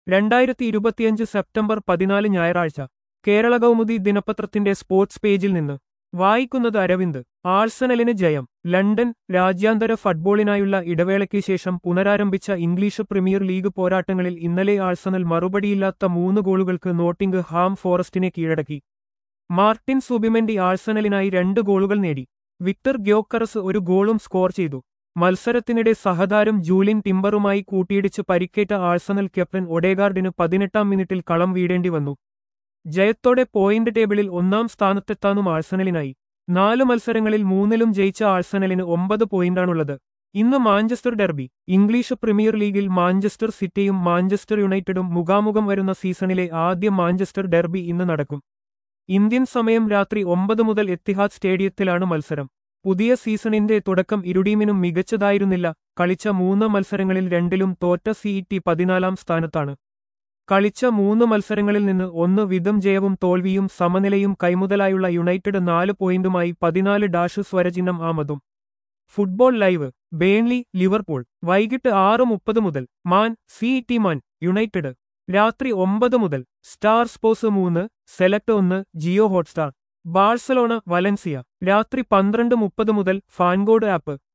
രണ്ടായിരത്തി ഇരുപത്തിയഞ്ച് സെപ്റ്റംബർ പതിനാല് ഞായറാഴ്ച കേരള കൗമുദി ദിനപത്രത്തിന്റെ സ്പോർട്സ് പേജിൽ നിന്ന് വായിക്കുന്നത് അരവിന്ദ് ആഴ്സണലിന് ജയം ലണ്ടൻ രാജ്യാന്തര ഫുട്ബോളിനായുള്ള ഇടവേളയ്ക്ക് ശേഷം പുനരാരംഭിച്ച ഇംഗ്ലീഷ് പ്രീമിയർ ലീഗ് പോരാട്ടങ്ങളിൽ ഇന്നലെ ആഴ്സണൽ മറുപടിയില്ലാത്ത മൂന്ന് ഗോളുകൾക്ക് നോട്ടിംഗ് ഹാം ഫോറസ്റ്റിനെ കീഴടക്കി മാർട്ടിൻ സുബിമെന്റി ആഴ്സണലിനായി രണ്ട് ഗോളുകൾ നേടി വിക്ടർ ഗ്യോക്കറസ് ഒരു ഗോളും സ്കോർ ചെയ്തു മത്സരത്തിനിടെ സഹതാരം ജൂലിൻ ടിംബറുമായി കൂട്ടിയിടിച്ച് പരിക്കേറ്റ ആഴ്സണൽ ക്യാപ്റ്റൻ ഒഡേഗാർഡിന് പതിനെട്ടാം മിനിറ്റിൽ കളം വീടേണ്ടി വന്നു ജയത്തോടെ പോയിന്റ് ടേബിളിൽ ഒന്നാം സ്ഥാനത്തെത്താനും ആഴ്സണലിനായി നാല് മത്സരങ്ങളിൽ മൂന്നിലും ജയിച്ച ആഴ്സണലിന് ഒമ്പത് പോയിന്റാണുള്ളത് ഇന്ന് മാഞ്ചസ്റ്റർ ഡെർബി ഇംഗ്ലീഷ് പ്രീമിയർ ലീഗിൽ മാഞ്ചസ്റ്റർ സിറ്റിയും മാഞ്ചസ്റ്റർ യുണൈറ്റഡും മുഖാമുഖം വരുന്ന സീസണിലെ ആദ്യ മാഞ്ചസ്റ്റർ ഡെർബി ഇന്ന് നടക്കും ഇന്ത്യൻ സമയം രാത്രി ഒമ്പത് മുതൽ എത്തിഹാദ് സ്റ്റേഡിയത്തിലാണ് മത്സരം പുതിയ സീസണിന്റെ തുടക്കം ഇരുടീമിനും മികച്ചതായിരുന്നില്ല കളിച്ച മൂന്ന് മത്സരങ്ങളിൽ രണ്ടിലും തോറ്റ സിഇടി പതിനാലാം സ്ഥാനത്താണ് കളിച്ച മൂന്ന് മത്സരങ്ങളിൽ നിന്ന് ഒന്ന് വിധം ജയവും തോൽവിയും സമനിലയും കൈമുതലായുള്ള യുണൈറ്റഡ് നാല് പോയിന്റുമായി പതിനാല് ഡാഷ് സ്വരചിഹ്നം ആമതും ഫുട്ബോൾ ലൈവ് ബേൺലി ലിവർപൂൾ വൈകിട്ട് ആറ് മുപ്പത് മുതൽ മാൻ സിഇടി മാൻ യുണൈറ്റഡ് രാത്രി ഒമ്പത് മുതൽ സ്റ്റാർ സ്പോർട്സ് മൂന്ന് സെലക്ട് ഒന്ന് ജിയോ ഹോട്ട്സ്റ്റാർ ബാഴ്സലോണ വലൻസിയ രാത്രി പന്ത്രണ്ട് മുപ്പത് മുതൽ ഫാൻഗോഡ് ആപ്പ്